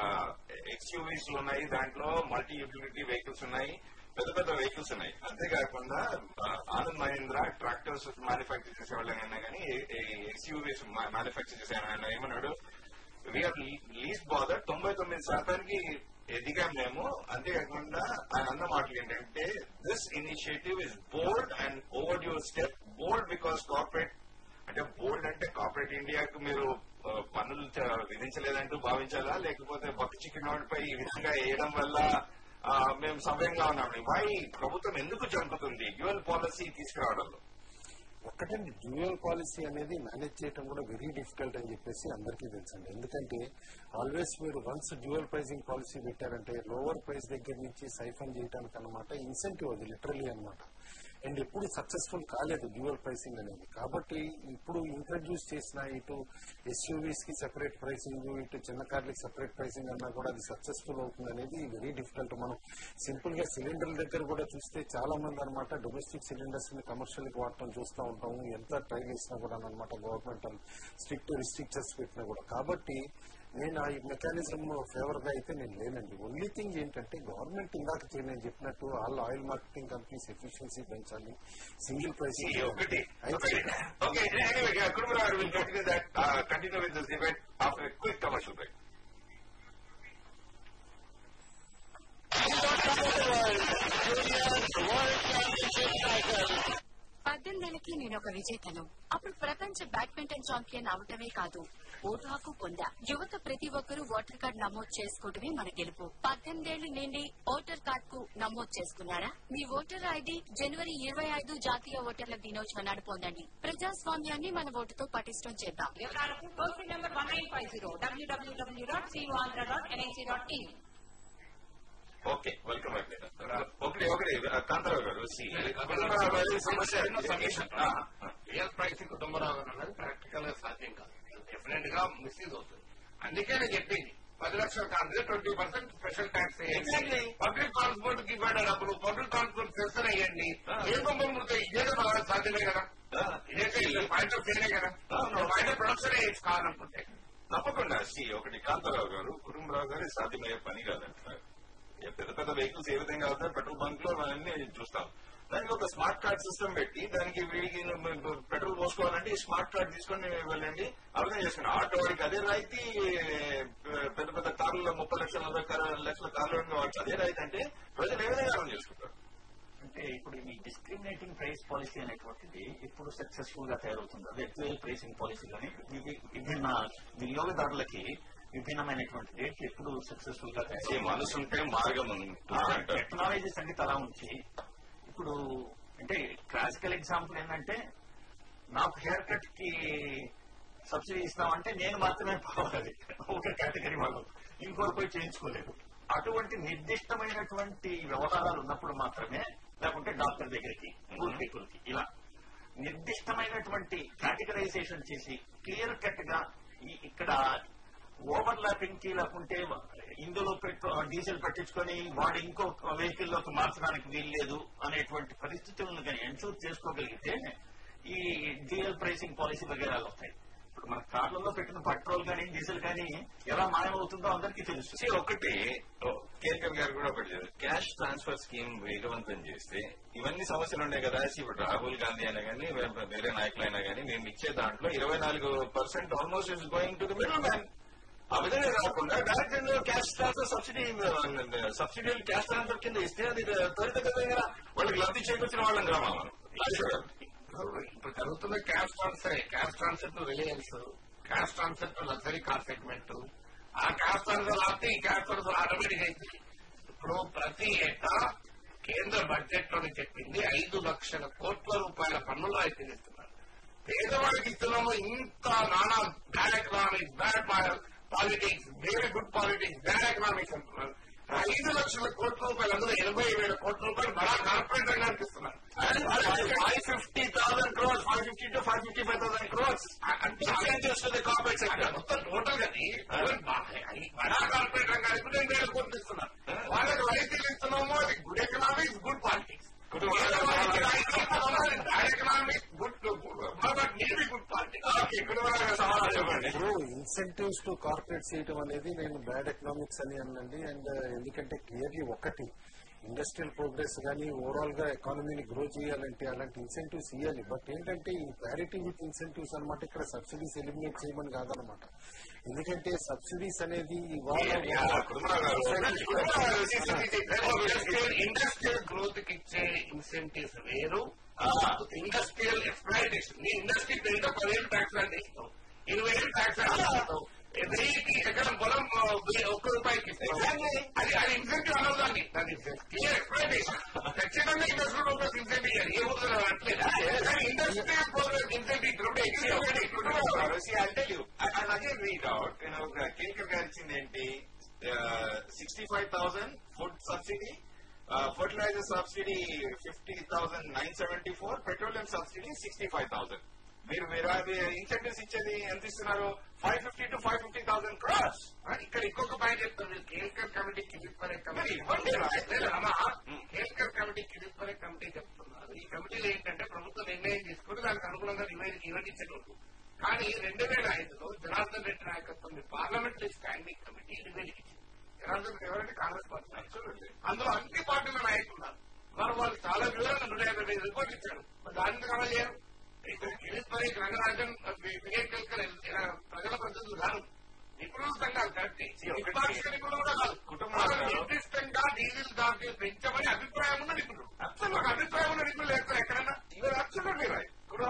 ఎక్స్యూవీస్ ఉన్నాయి దాంట్లో మల్టీ యూటిలిటీ వెహికల్స్ ఉన్నాయి పెద్ద పెద్ద వెహికల్స్ ఉన్నాయి అంతేకాకుండా ఆ, ఆనంద్ మహీంద్ర ట్రాక్టర్స్ మ్యానుఫ్యాక్చర్ చేసే వాళ్ళైనా కానీ ఎక్స్యూవీస్ మ్యానుఫ్యాక్చర్ చేసే ఆయన ఏమన్నాడు వీఆర్ లీస్ట్ బాదర్ తొంభై తొమ్మిది శాతానికి ఎదిగాం మేము అంతేకాకుండా ఆయన అన్న మాటలు ఏంటంటే this initiative is bold and over your step bold because corporate అంటే బోల్డ్ అంటే కార్పొరేట్ ఇండియాకు మీరు ఆ, పన్నులు చ- విధించలేదంటూ భావించాలా లేకపోతే బక్ చికెన్ పై ఈ విధంగా వేయడం వల్ల ఆ, మేము సవ్యంగా ఉన్నాం వై ప్రభుత్వం ఎందుకు జంపుతుంది డ్యూయల్ పాలసీ తీసుకురావడంలో ఒక్కటండి డ్యూయల్ పాలసీ అనేది మేనేజ్ చేయడం కూడా వెరీ డిఫికల్ట్ అని చెప్పేసి అందరికీ తెలుసండి ఎందుకంటే ఆల్వేస్ మీరు వన్స్ డ్యూయల్ ప్రైసింగ్ పాలసీ పెట్టారంటే లోవర్ ప్రైస్ దగ్గర నుంచి సైఫన్ చేయడానికి అనమాట ఇన్సెంటివ్ అది లిటరలీ అన్నమాట అండ్ ఎప్పుడు సక్సెస్ఫుల్ కాలేదు డ్యూయల్ ప్రైసింగ్ అనేది కాబట్టి ఇప్పుడు ఇంట్రడ్యూస్ చేసిన ఇటు ఎస్యూవీస్ కి సెపరేట్ ప్రైసింగ్ ఇటు చిన్న కార్లకి సెపరేట్ ప్రైసింగ్ అన్నా కూడా అది సక్సెస్ఫుల్ అవుతుంది అనేది వెరీ డిఫికల్ట్ మనం సింపుల్ గా సిలిండర్ల దగ్గర కూడా చూస్తే చాలా మంది అనమాట డొమెస్టిక్ సిలిండర్స్ ని కమర్షియల్ కి వాడటం చూస్తూ ఉంటాము ఎంత ట్రై చేసినా కూడా అనమాట గవర్నమెంట్ స్ట్రిక్ట్ రిస్ట్రిక్షన్స్ పెట్టినా కూడా కాబట్టి నేను ఆ మెకానిజం ఫేవర్ గా అయితే నేను లేనండి ఓన్లీ థింగ్ ఏంటంటే గవర్నమెంట్ ఇందాక చే- నేను చెప్పినట్టు all oil marketing companies efficiency పెంచాలి సింగిల్ ప్రైస్ ఈ ఒకటి ఒకటి okay anyway, yeah, Kutumbarao will continue that uh, continue with this debate after a quick commercial break నిజానికి నేను ఒక విజేతను అప్పుడు ప్రపంచ బ్యాడ్మింటన్ ఛాంపియన్ అవటమే కాదు ఓటు హక్కు పొందా యువత ప్రతి ఒక్కరూ ఓటర్ కార్డు నమోదు చేసుకోవడమే మన గెలుపు పద్దెనిమిదేళ్లు నిండి ఓటర్ కార్డు కు నమోదు చేసుకున్నారా మీ ఓటర్ ఐడి జనవరి ఇరవై ఐదు జాతీయ ఓటర్ల దినోత్సవం పొందండి ప్రజాస్వామ్యాన్ని మన ఓటుతో పటిష్టం చేద్దాం వివరాలకు toll free number one nine five zero WWW dot సిఓఆంధ్ర dot NIC dot in okay welcome అయిపోయింది ఒకటి ఒకటి కాంతారావు గారు సి సమస్య రియల్ ప్రైసింగ్ కుటుంబరావు గారు అన్నది ప్రాక్టికల్ గా సాధ్యం కాదు డెఫినెట్ గా మిస్యూజ్ అవుతుంది అందుకే నేను చెప్పింది పది లక్షల కాదు ట్వంటీ పర్సెంట్ స్పెషల్ ట్యాక్స్ వేయండి పబ్లిక్ ట్రాన్స్పోర్ట్ కి ఇవ్వండి డబ్బులు పబ్లిక్ ట్రాన్స్పోర్ట్ సెన్సర్ వేయండి ఏ పంపముడితే ఇదే బాగా సాధ్యమే కదా ఇదైతే పాయింట్ ఆఫ్ సేనే కదా పాయింట్ ఆఫ్ ప్రొడక్షన్ వేయచ్చు కావాలనుకుంటే తప్పకుండా సి ఒకటి కాంతారావు గారు కుటుంబరావు గారు ఇది సాధ్యమయ్యే పని కాదంటున్నారు ఏ పెద్ద పెద్ద వెహికల్స్ ఏ విధంగా అవుతాయి పెట్రోల్ బంక్ లో అవన్నీ చూస్తాం దానికి ఒక స్మార్ట్ కార్డ్ సిస్టమ్ పెట్టి దానికి వీడికి పెట్రోల్ పోసుకోవాలంటే ఈ స్మార్ట్ కార్డ్ తీసుకొని వెళ్ళండి అర్థం చేసుకుని ఆటో వాడికి అదే రాయితీ పెద్ద పెద్ద కార్లలో ముప్పై లక్షల నలభై కారు- లక్షల కార్లు వాడికి అదే రాయితీ అంటే ప్రజలు ఏ విధంగా అర్థం చేసుకుంటారు అంటే ఇప్పుడు ఈ డిస్క్రిమినేటింగ్ ప్రైస్ పాలసీ అనేటువంటిది ఇప్పుడు సక్సెస్ఫుల్ గా తయారవుతుంది అదే ఎక్చువల్ ప్రైసింగ్ పాలసీ కానీ వివి- విభిన్న వినియోగదారులకి విభిన్నమైనటువంటి రేట్ ఎప్పుడు సక్సెస్ఫుల్ గా ఈ మనసు ఉంటే మార్గం ఉంటుంది అంటారు టెక్నాలజీ సంగతి అలా ఉంచి ఇప్పుడు అంటే క్లాసికల్ ఎగ్జాంపుల్ ఏంటంటే నాకు హెయిర్ కట్ కి సబ్సిడీ ఇస్తామంటే నేను మాత్రమే పోవాలి ఒక కేటగిరీ వాళ్ళు ఇంకోరు పోయి చేయించుకోలేదు అటువంటి నిర్దిష్టమైనటువంటి వ్యవహారాలు ఉన్నప్పుడు మాత్రమే లేకుంటే డాక్టర్ దగ్గరికి పూర్ పీపుల్ కి ఇలా నిర్దిష్టమైనటువంటి కేటగరైజేషన్ చేసి క్లియర్ కట్ గా ఈ- ఇక్కడ ఓవర్ ల్యాపింగ్ కి లేకుంటే ఇందులో పెట్రోల్ డీజిల్ పెట్టించుకొని వాడు ఇంకో వెహికల్ లోకి మార్చడానికి వీల్లేదు అనేటువంటి పరిస్థితులను కానీ ఎన్షూర్ చేసుకోగలిగితే ఈ డ్యూయల్ ప్రైసింగ్ పాలసీ వగేరాలు వస్తాయి ఇప్పుడు మన కార్లలో పెట్టిన పెట్రోల్ కానీ డీజిల్ కానీ ఎలా మాయమవుతుందో అందరికీ తెలుసు See, ఒకటి కేర్కర్ గారు కూడా ఒకటి క్యాష్ ట్రాన్స్ఫర్ స్కీమ్ వేగవంతం చేస్తే ఇవన్నీ సమస్యలు ఉన్నాయి కదా See, ఇప్పుడు రాహుల్ గాంధీ అయినా కానీ వే- వేరే నాయకులు అయినా కానీ మేము ఇచ్చే దాంట్లో ఇరవై నాలుగు percent almost is going to the middle man ఆ విధంగా కాకుండా direct cash transfer subsidy subsidy cash transfer కింద ఇస్తే అది త్వరితగతంగా వాళ్ళకి లబ్ధి చేకూర్చిన వాళ్ళం కామా మనం ఇప్పుడు జరుగుతున్న cash transfer cash transfer to Reliance cash transfer to luxury car segment ఆ క్యాష్ ట్రాన్స్ఫర్ ఆపితే ఈ క్యాష్ ట్రాన్స్ఫర్ ఆటోమేటిక్ అయింది ఇప్పుడు ప్రతి ఏటా కేంద్ర బడ్జెట్ లోని చెప్పింది ఐదు లక్షల కోట్ల రూపాయల పన్నులు అయితే ఇస్తున్నారు పేదవాడికి ఇస్తున్నాము ఇంత నానా bad economics bad politics very good politics bad economics అంటున్నారు ఐదు లక్షల కోట్ల రూపాయలు అందులో ఎనభై వేల కోట్ల రూపాయలు బడా కార్పొరేట్ రంగానికి ఇస్తున్నారు five fifty thousand crores five fifty two five fifty five thousand crores అంటే కార్పొరేట్ సెక్టర్ మొత్తం టోటల్ గా బడా కార్పొరేట్ రంగానికి రెండు వేల కోట్లు ఇస్తున్నారు వాళ్ళకి రైతులు ఇస్తున్నాము అది good economics good politics bad economics good but నీది గుడ్ పాలిటిక్స్ ఇక్కడ సమాధానం చెప్పండి ఇప్పుడు ఇన్సెంటివ్స్ టు కార్పొరేట్ చేయటం అనేది నేను బ్యాడ్ ఎకనామిక్స్ అని అనండి అండ్ ఎందుకంటే క్లియర్లీ ఒకటి ఇండస్ట్రియల్ ప్రోగ్రెస్ కానీ ఓవరాల్ గా ఎకానమీని గ్రో చేయాలంటే అలాంటి ఇన్సెంటివ్స్ ఇవ్వాలి బట్ ఏంటంటే ఈ ప్యారిటీ విత్ ఇన్సెంటివ్స్ అనమాట ఇక్కడ సబ్సిడీస్ ఎలిమినేట్ చేయమని కాదనమాట ఎందుకంటే సబ్సిడీస్ అనేది ఇండస్ట్రియల్ గ్రోత్ కి ఇచ్చే ఇన్సెంటివ్స్ వేరు ఇండస్ట్రియల్ ఎక్స్ప్లాయిటేషన్ నీ ఇండస్ట్రీ పెరిగిన పదివేలు ట్యాక్స్ అంటే ఇస్తావు ఇరవై ఏళ్ళు ట్యాక్స్ అంటే ఇస్తావు వెయ్యికి ఎకరం పొలం ఆ, వెయ్యి- ఒక్క రూపాయికి ఇస్తావు అది అది ఇన్సెంటివ్ అనవు దాన్ని దాని క్లియర్ ఎక్స్ప్లాయిటేషన్ ఖచ్చితంగా ఇండస్ట్రియల్ ప్రోగ్రెస్ ఇన్సెంటివ్ ఇవ్వాలి ఏ ఊరు అనట్లేదు కానీ ఇండస్ట్రియల్ ప్రోగ్రెస్ ఇన్సెంటివ్ ఇక్కడ again read out Kelkar garu ఇచ్చింది ఏంటి sixty five thousand food subsidy fertilizer subsidy fifty thousand nine seventy four petroleum subsidy sixty five thousand మీరు మీరు అది ఇన్సెంటివ్స్ ఇచ్చేది ఎంత ఇస్తున్నారు five fifty two five fifty thousand crores ఇక్కడ ఇంకొక పాయింట్ చెప్తాను మీరు కేల్కర్ కమిటీ కిలిపరే కమిటీ ఇవ్వండి. కేల్కర్ కమిటీ కిలిపరే కమిటీ చెప్తున్నారు ఈ కమిటీలో ఏంటంటే ప్రభుత్వం నిర్ణయం తీసుకుని దానికి అనుగుణంగా నివేదిక ఇవ్వనిచ్చేటప్పుడు కానీ రెండు వేల ఐదులో జనార్దన్ రెడ్డి నాయకత్వం పార్లమెంటరీ స్టాండింగ్ కమిటీ నివేదిక ఇచ్చింది జనార్దన్ రెడ్డి ఎవరంటే కాంగ్రెస్ పార్టీ నాయకులు. అందులో అన్ని పార్టీల నాయకులు ఉన్నారు మరి వాళ్ళు చాలా వివరంగా నూట యాభై ఐదు రిపోర్ట్ ఇచ్చారు మరి దాన్ని అమలు చేయరు ఇప్పుడు కిలిపరే రంగరాజన్ వివేక్ కల్కర్ ఇలా ప్రజల ప్రతినిధులు కాదు నిపుణుల సంఘాలు కరెక్ట్ నిష్పాక్షిక నిపుణులు కూడా కాదు కుటుంబాలు నిర్దిష్టంగా డీజిల్ ఛార్జీలు పెంచమని అభిప్రాయం ఉన్న నిపుణులు అసలు ఒక అభిప్రాయం ఉన్న నిపుణులు ఎక్కడ ఎక్కడన్నా ఇవాళ అబ్సల్యూట్లీ రైట్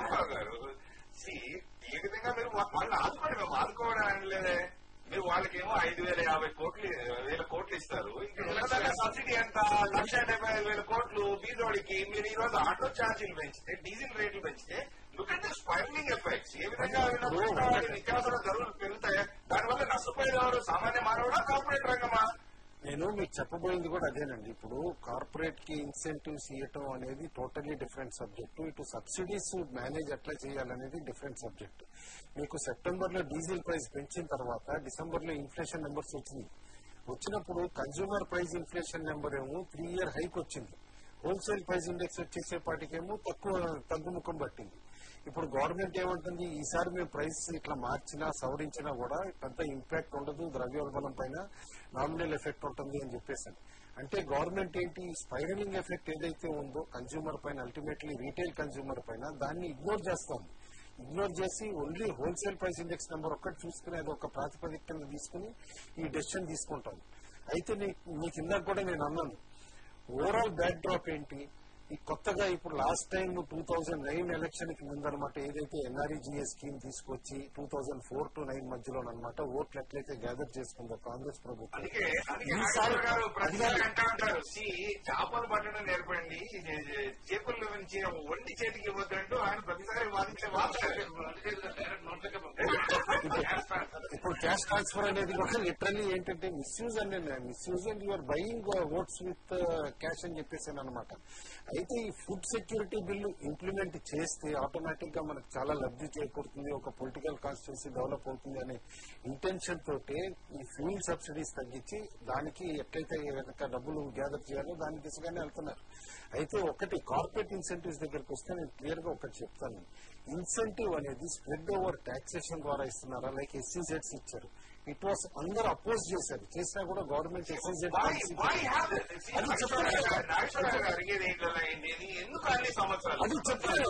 పెంచితే డీజిల్ రేట్లు పెంచితే look at the spiraling effects ఏ విధంగా వినకుండా నిత్యావసర ధరలు పెరుగుతాయి దానివల్ల నష్టపోయేది ఎవరు సామాన్య మానవుడా కార్పొరేట్ రంగమా నేను మీకు చెప్పబోయింది కూడా అదేనండి ఇప్పుడు కార్పొరేట్ కి ఇన్సెంటివ్స్ ఇవ్వటం అనేది టోటలీ డిఫరెంట్ సబ్జెక్ట్ ఇటు సబ్సిడీస్ మేనేజ్ ఎట్లా చేయాలనేది డిఫరెంట్ సబ్జెక్ట్ మీకు సెప్టెంబర్ లో డీజిల్ ప్రైస్ పెంచిన తర్వాత డిసెంబర్ లో ఇన్ఫ్లేషన్ నెంబర్స్ వచ్చినాయి వచ్చినప్పుడు కన్జ్యూమర్ ప్రైస్ ఇన్ఫ్లేషన్ నెంబర్ ఏమో త్రీ ఇయర్ హైక్ వచ్చింది హోల్సేల్ ప్రైస్ ఇండెక్స్ వచ్చేసేపాటికేమో తక్కువ తగ్గుముఖం పట్టింది ఇప్పుడు గవర్నమెంట్ ఏమంటుంది ఈసారి మేము ప్రైస్ ఇట్లా మార్చినా సవరించినా కూడా పెద్ద ఇంపాక్ట్ ఉండదు ద్రవ్యోల్బణం పైన నామినల్ ఎఫెక్ట్ ఉంటుంది అని చెప్పేసి అంటే గవర్నమెంట్ ఏంటి స్పైరలింగ్ ఎఫెక్ట్ ఏదైతే ఉందో కన్జ్యూమర్ పైన అల్టిమేట్లీ రీటైల్ కన్జ్యూమర్ పైన దాన్ని ఇగ్నోర్ చేస్తుంది ఇగ్నోర్ చేసి only wholesale price index number ఒక్కటి చూసుకుని అది ఒక ప్రాతిపదిక కింద తీసుకుని ఈ డెసిషన్ తీసుకుంటాం అయితే నీ- మీకు ఇందాక కూడా నేను అన్నాను ఓవరాల్ బ్యాక్ డ్రాప్ ఏంటి ఈ కొత్తగా ఇప్పుడు last time two thousand nine election కి ముందనమాట ఏదైతే ఎన్ఆర్ఈజిఏ స్కీమ్ తీసుకొచ్చి two thousand four to nine మధ్యలో అనమాట ఓట్లు ఎట్లయితే గ్యాదర్ చేసుకుందో కాంగ్రెస్ ప్రభుత్వం అందుకే అందుకే ఈసారి నాగేశ్వర గారు అది ప్రతిసారి కాదు. అంటా ఉంటారు సి చేపలు పట్టడం నేర్పండి ఇది చేపల నుంచి వండి చేతికి ఇవ్వద్దంటూ ఆయన ప్రతిసారి వాదించే ఇప్పుడు క్యాష్ ట్రాన్స్ఫర్ అనేది కూడా లిటరల్లీ ఏంటంటే మిస్యూజ్ అని misuse and you're buying votes with cash అని చెప్పేసాను అనమాట అయితే ఈ ఫుడ్ సెక్యూరిటీ బిల్లు ఇంప్లిమెంట్ చేస్తే ఆటోమేటిక్ గా మనకు చాలా లబ్ధి చేకూరుతుంది ఒక పొలిటికల్ కాన్స్టిట్యూన్సీ డెవలప్ అవుతుంది అనే ఇంటెన్షన్ తోటే ఈ ఫ్యూల్ సబ్సిడీస్ తగ్గించి దానికి ఎట్లయితే కనుక డబ్బులు గ్యాదర్ చేయాలో దాని దిశగానే వెళ్తున్నారు అయితే ఒకటి కార్పొరేట్ ఇన్సెంటివ్స్ దగ్గరికి వస్తే నేను క్లియర్ గా ఒకటి చెప్తాను ఇన్సెంటివ్ అనేది స్ప్రెడ్ ఓవర్ టాక్సేషన్ ద్వారా ఇస్తున్నారా లైక్ ఎస్సీజెడ్స్ ఇచ్చారు ఇట్ వాస్ అందరూ అపోజ్ చేశారు చేసినా కూడా గవర్నమెంట్ ఎస్సీజెడ్ అది చెప్పారు అడిగేది ఏంటి ఎందుకు అన్ని సంవత్సరాలు అది చెప్పారు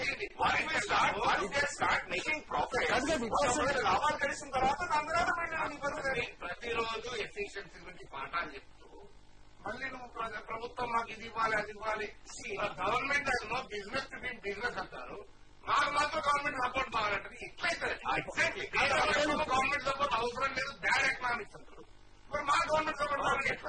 స్టార్ట్ మేకింగ్ ప్రాఫిట్ అది కాదు, because- లాభాలు కలిసిన తర్వాత దాని తర్వాత పెట్టడానికి పెరుగుతుంది ప్రతిరోజు ఎఫిషియన్సీ గురించి పాఠాలు చెప్తూ మళ్ళీ నువ్వు ప్ర- ప్రభుత్వం మాకు ఇది ఇవ్వాలి అది ఇవ్వాలి గవర్నమెంట్ అది no business to be business అంటారు మాకు మాత్రం గవర్నమెంట్ సపోర్ట్ కావాలంటారు ఇట్లయితే ఎగ్జాక్ట్లీ గవర్నమెంట్ సపోర్ట్ అవసరం లేదు బ్యాడ్ ఎకనామిక్స్ అంటారు మరి మా గవర్నమెంట్ సపోర్ట్ కావాలి ఎట్లా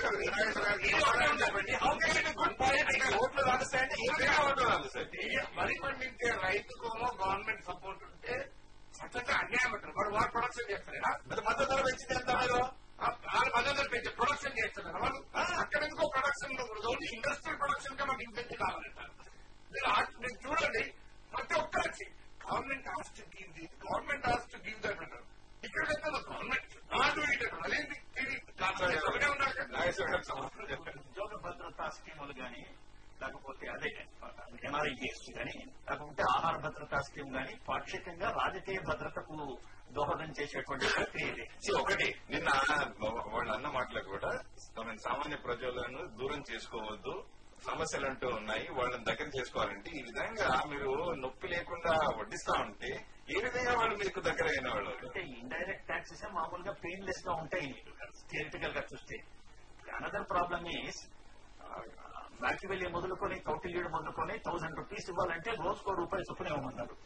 ఓట్లు రాస్తే ఇంకా ఓట్లు రాస్తే వరి పండించే రైతుకోమో గవర్నమెంట్ సపోర్ట్ ఉంటే చక్కగా అన్యాయం అంటారు వాడు వాడు ప్రొడక్షన్ చేస్తారా మరి మద్దతు ధర పెంచితే ఎంత మీరు వాళ్ళు మద్దతు పెంచి ప్రొడక్షన్ చేస్తున్నారు వాళ్ళు అక్కడ ఎందుకో ప్రొడక్షన్ ఓన్లీ ఇండస్ట్రియల్ ప్రొడక్షన్ గా మాకు ఇన్సెంటివ్ కావాలంటారు మీరు ఆ- మీరు చూడండి ప్రతి ఒక్కరికి government has to give the government has to give that అంటారు ఇక్కడ గవర్నమెంట్ నాట్ డూ ఇట్ అంటారు అదేంటి ఇది కాదు, ఒకటే ఉండాలి కదా. నాగేశ్వర గారు సమాధానం చెప్పండి. ఉద్యోగ భద్రతా స్కీములు కానీ లేకపోతే అదే ఎన్ఆర్ఐజిఎస్ కానీ లేకపోతే ఆహార భద్రతా స్కీమ్ కానీ పాక్షికంగా రాజకీయ భద్రతకు దోహదం చేసేటువంటి ప్రక్రియ ఇది See, ఒకటి నిన్న వాళ్ళు అన్న మాటలు కూడా I mean, సామాన్య ప్రజలను దూరం చేసుకోవద్దు సమస్యలు అంటూ ఉన్నాయి వాళ్ళని దగ్గర చేసుకోవాలంటే ఈ విధంగా మీరు నొప్పి లేకుండా వడ్డిస్తా ఉంటే ఏ విధంగా వాళ్ళు మీకు దగ్గర అయిన వాళ్ళు అంటే ఇండైరెక్ట్ ట్యాక్సెస్ మామూలుగా పెయిన్లెస్ గా ఉంటాయి థియరిటికల్ గా చూస్తే అనదర్ ప్రాబ్లమ్ ఈస్ బ్యాక్ వెళ్ళి మొదలుకొని కౌటిల్యుడు మొదలుకొని థౌసండ్ రూపీస్ ఇవ్వాలంటే రోజుకో రూపాయి చొప్పున ఇవ్వమన్నారు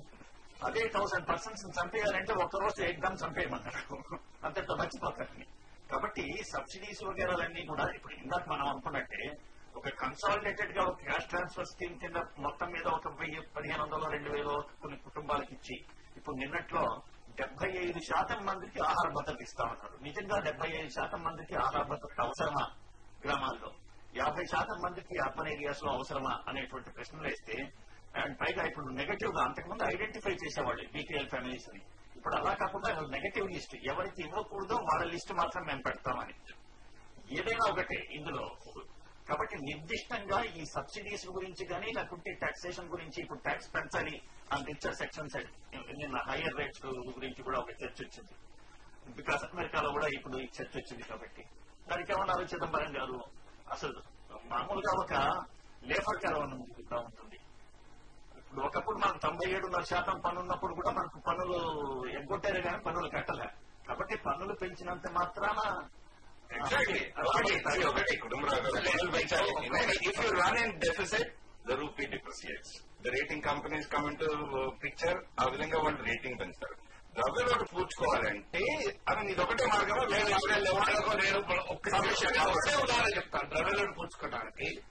అదే థౌసండ్ పర్సన్స్ చంపేయాలంటే ఒక రోజు ఎగ్జామ్ చంపేయమన్నారు అంతటితో మర్చిపోతారని కాబట్టి సబ్సిడీస్ వగేరాలన్నీ కూడా ఇప్పుడు ఇందాక మనం అనుకున్నట్టే ఒక కన్సాలిడేటెడ్ గా ఒక క్యాష్ ట్రాన్స్ఫర్ స్కీమ్ కింద మొత్తం మీద ఒక వెయ్యి పదిహేను వందలు రెండు వేలు కొన్ని కుటుంబాలకు ఇచ్చి ఇప్పుడు నిన్నట్లో డెబ్బై ఐదు శాతం మందికి ఆహార భద్రత ఇస్తా ఉన్నారు నిజంగా డెబ్బై ఐదు శాతం మందికి ఆహార భద్రత అవసరమా గ్రామాల్లో యాభై శాతం మందికి అర్బన్ ఏరియాస్ లో అవసరమా అనేటువంటి ప్రశ్నలు వేస్తే అండ్ పైగా ఇప్పుడు నెగటివ్ గా అంతకుముందు ఐడెంటిఫై చేసేవాళ్ళు బీపీఎల్ ఫ్యామిలీస్ అని ఇప్పుడు అలా కాకుండా నెగటివ్ లిస్ట్ ఎవరికి ఇవ్వకూడదో వాళ్ళ లిస్ట్ మాత్రం మేము పెడతామని ఏదైనా ఒకటే ఇందులో కాబట్టి నిర్దిష్టంగా ఈ సబ్సిడీస్ గురించి కానీ లేకుంటే టాక్సేషన్ గురించి ఇప్పుడు ట్యాక్స్ పెంచాలి అండ్ రిచర్ సెక్షన్స్ నిన్న హైయర్ రేట్స్ గురించి కూడా ఒక చర్చ వచ్చింది బికాస్ అమెరికాలో కూడా ఇప్పుడు ఈ చర్చ వచ్చింది కాబట్టి దానికి ఏమన్నారు చిదంబరం గారు అసలు మామూలుగా ఒక లేబర్ కరవను ఉంటుంది ఇప్పుడు ఒకప్పుడు మనకు తొంభై ఏడున్నర శాతం పన్ను ఉన్నప్పుడు కూడా మనకు పన్నులు ఎగ్గొట్టారే కానీ పన్నులు కట్టలే కాబట్టి పన్నులు పెంచినంత మాత్రాన Exactly. ఒకటి అది ఒకటి కుటుంబరావు గారు పన్నులు పెంచాలి if you run in deficit the rupee depreciates the rating companies come to picture ఆ విధంగా వాళ్ళు రేటింగ్ పెంచుతారు ద్రవ్యలోటు పూడ్చుకోవాలంటే అది ఇది ఒకటే మార్గమా వేరే మార్గాలు లేవా వాళ్ళకు నేను ఒక్క సమస్య ఒకటే ఉదాహరణ చెప్తాను ద్రవ్యలను పుచ్చుకోవడానికి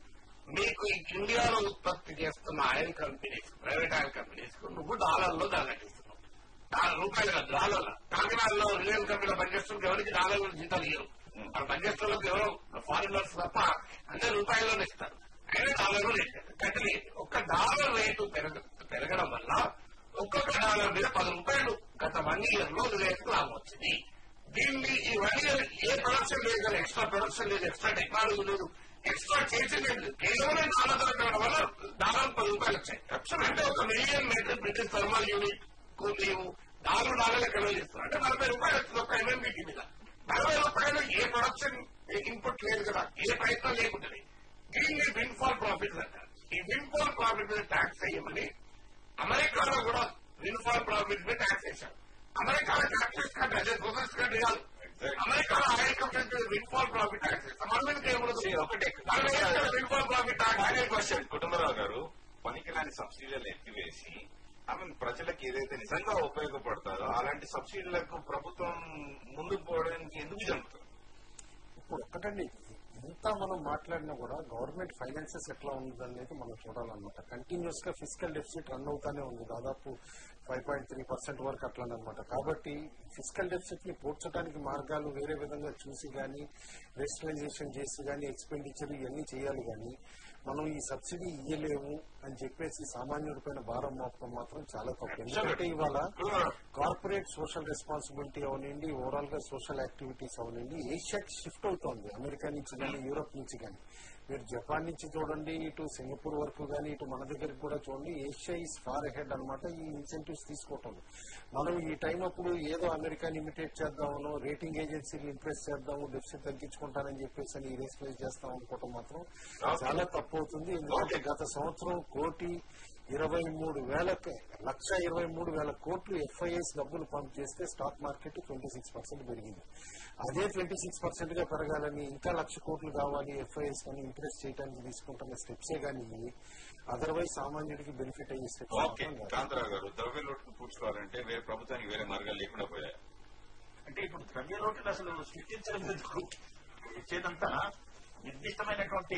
మీకు ఈ ఇండియాలో ఉత్పత్తి చేస్తున్న oil companies private oil companies కు నువ్వు డాలర్లో దాగట్టిస్తున్నావు డాలర్ రూపాయలు కాదు డాలర్ల కాకినాడలో రిలయన్స్ కంపెనీలో పనిచేస్తుంటే ఎవరికి డాలర్ జీతాలు ఇవ్వరు వాళ్ళు పనిచేస్తున్న ఎవరో ఫారినర్స్ తప్ప అందరు రూపాయల్లోనే ఇస్తారు అయినా డాలర్ రేట్ కట్టలేదు ఒక్క డాలర్ రేటు పెరగ పెరగడం వల్ల ఒక్కొక్క డాలర్ మీద పది రూపాయలు గత వన్ ఇయర్ లో రిలయన్స్ లాభం వచ్చింది దీన్ని ఈ వన్ ఇయర్ ఏ ప్రొడక్షన్ లేదు కదా ఎక్స్ట్రా ప్రొడక్షన్ లేదు ఎక్స్ట్రా టెక్నాలజీ లేదు ఎక్స్ట్రా చేసింది లేదు కేవలం డాలర్ ధర పెరగడం వల్ల డాలర్ పది రూపాయలు వచ్చాయి అంటే ఒక million meter British thermal unit కు నీవు నాలుగు డాలర్లు ఎక్కడ చేస్తున్నారు అంటే నలభై రూపాయలు వచ్చింది ఒక ఎంఎంపీటీ మీద నలభై రూపాయలు ఏ ప్రొడక్షన్ ఇన్పుట్ లేదు కదా ఏ ప్రయత్నం లేకుంటుంది దీన్ని విన్ఫాల్ ప్రాఫిట్ అంటారు ఈ విన్ఫాల్ ప్రాఫిట్ మీద ట్యాక్స్ వేయమని అమెరికాలో కూడా విన్ఫాల్ ప్రాఫిట్ మీద ట్యాక్స్ వేశారు అమెరికాలో ట్యాక్సెస్ కంటే అదే సోషల్స్ కంటే కాదు అమెరికాలో ఆయిల్ కంపెనీస్ మీద విన్ఫాల్ ప్రాఫిట్ ట్యాక్స్ వేస్తారు మన మీద ఏముండదు ఒకటే windfall profit tax final question Kutumbarao గారు పనికిరాని సబ్సిడీలను ఎత్తివేసి ఐ మీన్ ప్రజలకు ఏదైతే నిజంగా ఉపయోగపడతారో అలాంటి సబ్సిడీలకు ప్రభుత్వం ముందుకు పోవడానికి ఎందుకు జరుగుతుంది ఇప్పుడు ఒక్కటండి ఇంత మనం మాట్లాడినా కూడా గవర్నమెంట్ ఫైనాన్సెస్ ఎట్లా ఉంది అనేది మనం చూడాలన్నమాట కంటిన్యూస్ గా ఫిజికల్ డెఫిసిట్ రన్ అవుతానే ఉంది దాదాపు ఫైవ్ పాయింట్ త్రీ పర్సెంట్ వరకు అట్లానమాట కాబట్టి ఫిజికల్ డెఫిసిట్ ని పూడ్చడానికి మార్గాలు వేరే విధంగా చూసి గానీ రేషనలైజేషన్ చేసి గానీ ఎక్స్పెండిచర్ ఇవన్నీ చేయాలి గానీ మనం ఈ సబ్సిడీ ఇయ్యలేము అని చెప్పేసి సామాన్యుడిపైన భారం మోపడం మాత్రం చాలా తప్పు ఎందుకంటే ఇవాళ కార్పొరేట్ సోషల్ రెస్పాన్సిబిలిటీ అవనండి ఓవరాల్ గా సోషల్ యాక్టివిటీస్ అవనండి ఏషియాకి షిఫ్ట్ అవుతోంది అమెరికా నుంచి కానీ యూరోప్ నుంచి కానీ మీరు జపాన్ నుంచి చూడండి ఇటు సింగపూర్ వరకు కానీ ఇటు మన దగ్గరికి కూడా చూడండి ఏషియా ఈస్ ఫార్ హెడ్ అనమాట ఈ ఇన్సెంటివ్స్ తీసుకోవటం మనం ఈ టైం అప్పుడు ఏదో అమెరికాని ఇమిటేట్ చేద్దామనో రేటింగ్ ఏజెన్సీలు ఇంప్రెస్ చేద్దాము డెఫిసిట్ తగ్గించుకుంటానని చెప్పేసి అని రేస్లైజ్ చేస్తాం అనుకోవటం మాత్రం చాలా తప్పు అవుతుంది ఎందుకంటే గత సంవత్సరం కోటి ఇరవై మూడు వేల లక్ష ఇరవై మూడు వేల కోట్లు ఎఫ్ఐఎస్ డబ్బులు పంప్ చేస్తే stock market twenty six percent పెరిగింది అదే ట్వంటీ సిక్స్ పర్సెంట్ గా పెరగాలని ఇంకా లక్ష కోట్లు కావాలి ఎఫ్ఐఎస్ కానీ ఇంప్రెస్ చేయడానికి తీసుకుంటున్న స్టెప్సే కానీ అదర్వైజ్ సామాన్యుడికి బెనిఫిట్ అయ్యే స్టెప్స్ ఓకే కాంతారావు గారు ద్రవ్య లోటును పూడ్చుకోవాలంటే వేరే ప్రభుత్వానికి వేరే మార్గాలు లేకుండా పోయాయి అంటే ఇప్పుడు ద్రవ్య లోటును అసలు సృష్టించడం ఎందుకు ఇచ్చేదంతా నిర్దిష్టమైనటువంటి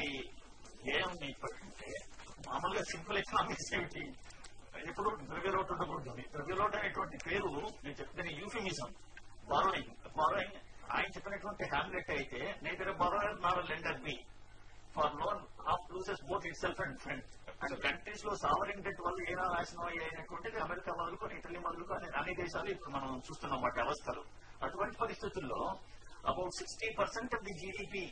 ఏముంది ఇప్పటికంటే మామూలుగా సింపుల్ ఎకనామిక్స్ ఏమిటి ఇప్పుడు ద్రవ్య లోటు ఉండకూడదు ద్రవ్య లోటు అనేటువంటి పేరు నేను చెప్తున్న యూఫిమిజం బారోయింగ్ బారోయింగ్ ఆయన చెప్పినటువంటి హ్యామ్లెట్ అయితే neither borrower nor lender be for loan oft loses both itself and friend and countries లో సావరింగ్ డెట్ వల్ల ఏనా నాశనం అయ్యాయనేటువంటిది అమెరికా మొదలుకొని ఇటలీ మొదలుకొని అన్ని దేశాలు ఇప్పుడు మనం చూస్తున్నాం వాటి అవస్థలు అటువంటి పరిస్థితుల్లో about sixty percent of the GDP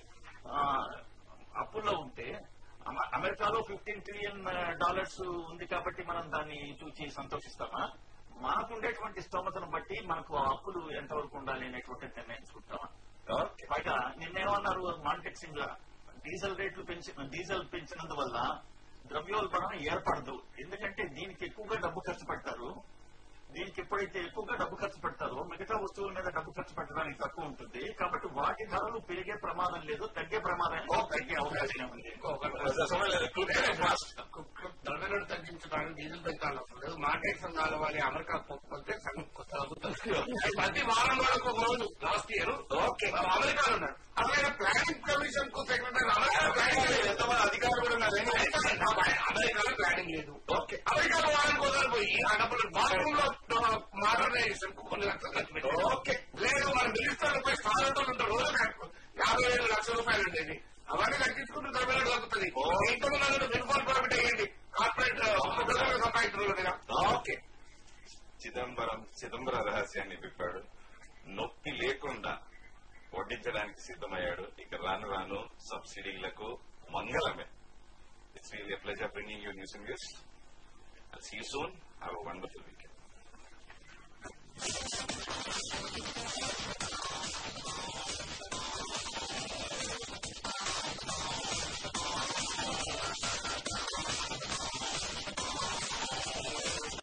అప్పుల్లో ఉంటే అమ- అమెరికాలో ఫిఫ్టీన్ ట్రిలియన్ డాలర్స్ ఉంది కాబట్టి మనం దాన్ని చూసి సంతోషిస్తామా మనకు ఉండేటువంటి స్తోమతను బట్టి మనకు ఆ అప్పులు ఎంతవరకు ఉండాలి అనేటువంటి నిర్ణయించుకుంటామా పైగా నిన్నేమన్నారు మాంటెక్ సింగ్ డీజిల్ రేట్లు పెంచి డీజిల్ పెంచినందువల్ల ద్రవ్యోల్బణం ఏర్పడదు ఎందుకంటే దీనికి ఎక్కువగా డబ్బు ఖర్చు పెడతారు దీనికి ఎప్పుడైతే ఎక్కువగా డబ్బు ఖర్చు పెడతారో మిగతా వస్తువుల మీద డబ్బు ఖర్చు పెట్టడానికి తక్కువ ఉంటుంది కాబట్టి వాటి ధరలు పెరిగే ప్రమాదం లేదు తగ్గే ప్రమాదం తగ్గే అవకాశం ఉంది ధరలను తగ్గించడానికి డీజిల్ పెంచాలి అవసరం లేదు మార్కెట్ సంఘాల వాళ్ళ అమెరికా పోతే సగం కొత్త అవుతుంది. ప్రతి వారం వరకు ఒక రోజు లాస్ట్ ఇయర్ ఓకే అమెరికాలో ఉన్నాడు అసలు ప్లానింగ్ కమిషన్ కు సెక్రటరీ అమెరికా ప్లానింగ్ లేదు ఎంతమంది అధికారులు కూడా ఉన్నారు ఏమీ లేదు. అమెరికాలో ప్లానింగ్ లేదు ఓకే అమెరికాలో వారం కోసం పోయి ఆ డబ్బులు బాత్రూమ్ లో మోడర్నైజేషన్ కు కొన్ని లక్షలు ఖర్చు పెట్టారు ఓకే లేదు మన మినిస్టర్లు పోయి స్థానంలో ఉంటారు రోజు యాభై ఏడు లక్షల రూపాయలు ఉండేది అవన్నీ తగ్గించుకుంటూ ద్రవ్యలోటు తగ్గుతుంది ఇంట్లో నన్ను విన్ఫాల్ ప్రాఫిట్ అయ్యింది కార్పొరేట్ సంపాదించడం మీద ఓకే చిదంబరం చిదంబర రహస్యాన్ని విప్పాడు నొప్పి లేకుండా వడ్డించడానికి సిద్ధమయ్యాడు ఇక రాను రాను సబ్సిడీలకు మంగళమే it's real pleasure bringing you news in guest see soon have wonderful weekend